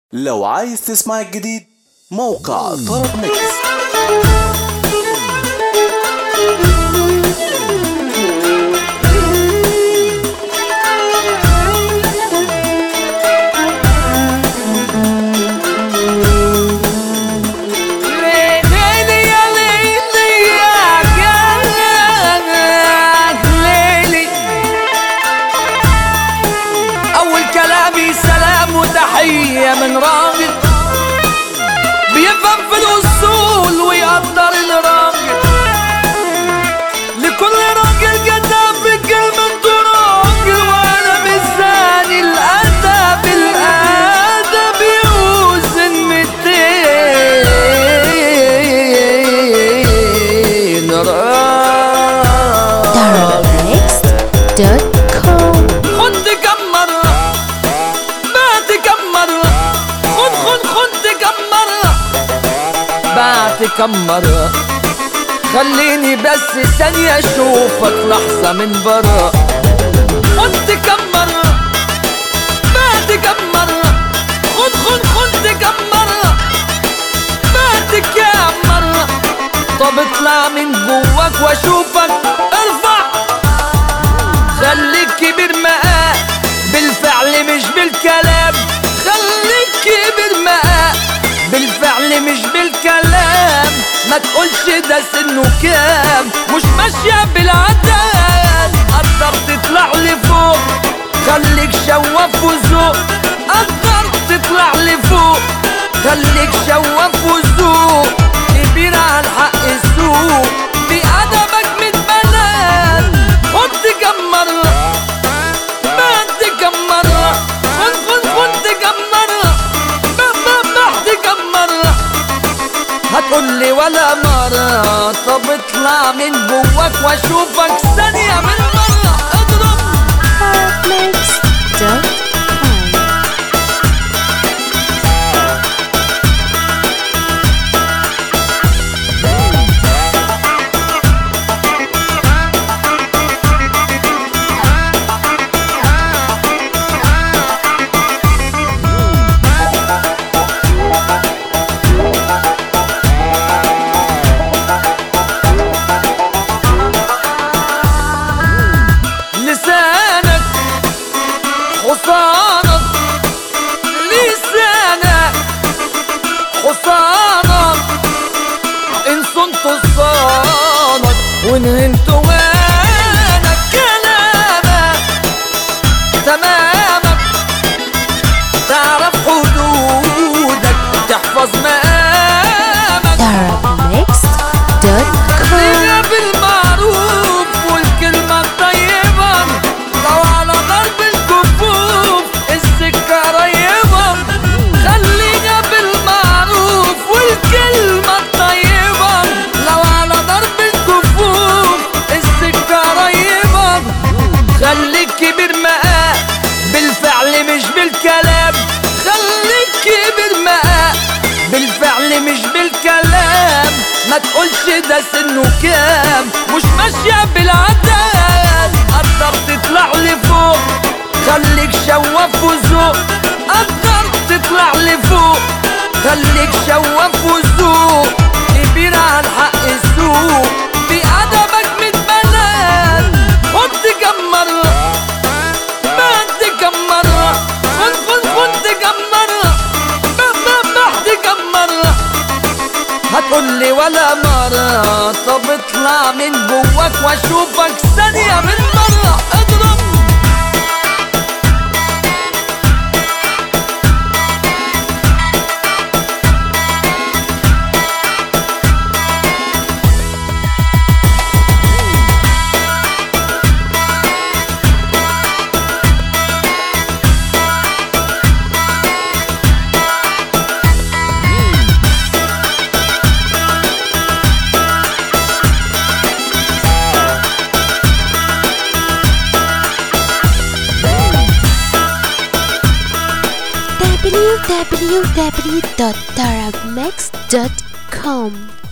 لو عايز تسمع الجديد موقع طرب ميكس ليلي يا ليلي يا ليلي أول كلامي سلام وتحية من راجل بيفهم في الأصول ويقدر الراجل لكل راجل كتب بكلمة راجل وأنا مستني الأدب الأدب يوزن ميتين راجل Darabnext.com خد كم مرة بعت كم مرة خد خد خد كم مرة بعت كم مرة خليني بس ثانية اشوفك لحظة من برا خد كم مرة بعت كم مرة خد خد خد كم مرة بعت كم مرة طب اطلع من جواك واشوفك ارفع خليك كبير مقام بالفعل مش بالكلام خليك كبير مقام بالفعل مش بالكلام ما تقولش ده سنه كام مش ماشية بالعداد قدر تطلع لفوق خليك شواف وذوق قدر تطلع لفوق خليك شواف وذوق كبير على الحق السوق بأدبك متبنان خد كم مرة بعد كم مرة خد خد خد كم مرة ب- ب- بعد كم مرة هتقولي ولا مرة طب اطلع من جواك واشوفك ثانية من مرة اضرب Darabnext.com لسانك حصانك لسانك حصانك ان صنت صانك وان انت وانك كلامك تمامك تعرف حدودك تحفظ مقامك Darabnext.com لينا بالمعروف والكلمة الطيبة لو على ضرب الكفوف السكة قريبة خلينا بالمعروف والكلمة الطيبة لو على ضرب الكفوف السكة قريبة خليك كبير مقام بالفعل مش بالكلام خليك كبير مقام بالفعل مش بالكلام ما تقولش ده سنه كام مش ماشية بالعداد قدر تطلع لفوق خليك شواف وذوق قدر تطلع لفوق خليك شواف وذوق كبير على الحق السوق بأدبك متبنان خد كم مرة بعد كم مرة خد خد خد كم مرة ب- ب- بعد كم مرة هتقولي ولا مرة طب اطلع من جواك واشوفك ثانية من مرة اضرب www.darabnext.com